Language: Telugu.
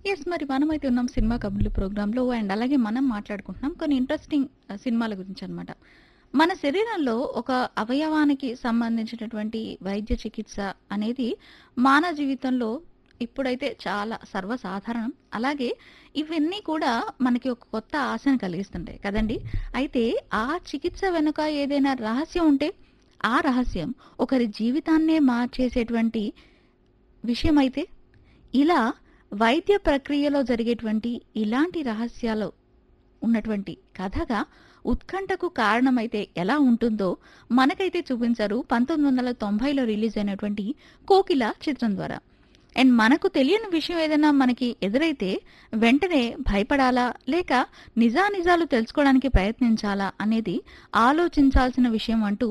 యెస్. మరి మనమైతే ఉన్నాం సినిమా కబుర్లు ప్రోగ్రామ్‌లో అండ్ అలాగే మనం మాట్లాడుకుంటున్నాం కొన్ని ఇంట్రెస్టింగ్ ఆహ్, సినిమాల గురించనమాట. మన శరీరంలో ఒక అవయవానికి సంబంధించినటువంటి వైద్య చికిత్స అనేది మానవ జీవితంలో ఇప్పుడైతే చాలా సర్వసాధారణం. అలాగే ఇవన్నీ కూడా మనకి ఒక కొత్త ఆశను కలిగిస్తుంటాయి కదండీ! అయితే ఆ చికిత్స వెనుక ఏదైనా రహస్యం ఉంటే, ఆ రహస్యం ఒకరి జీవితాన్నే మార్చేసేటువంటి విషయమైతే, ఇలా వైద్య ప్రక్రియలో జరిగేటువంటి ఇలాంటి రహస్యాలు ఉన్నటువంటి కథగా ఉత్కంఠకు కారణమైతే ఎలా ఉంటుందో మనకైతే చూపించారు 1990లో రిలీజ్ అయినటువంటి 'కోకిల' చిత్రం ద్వారా. అండ్ మనకు తెలియని విషయం ఏదైనా మనకి ఎదురైతే వెంటనే భయపడాలా? లేక నిజానిజాలు తెలుసుకోవడానికి ప్రయత్నించాలా? అనేది ఆలోచించాల్సిన విషయం అంటూ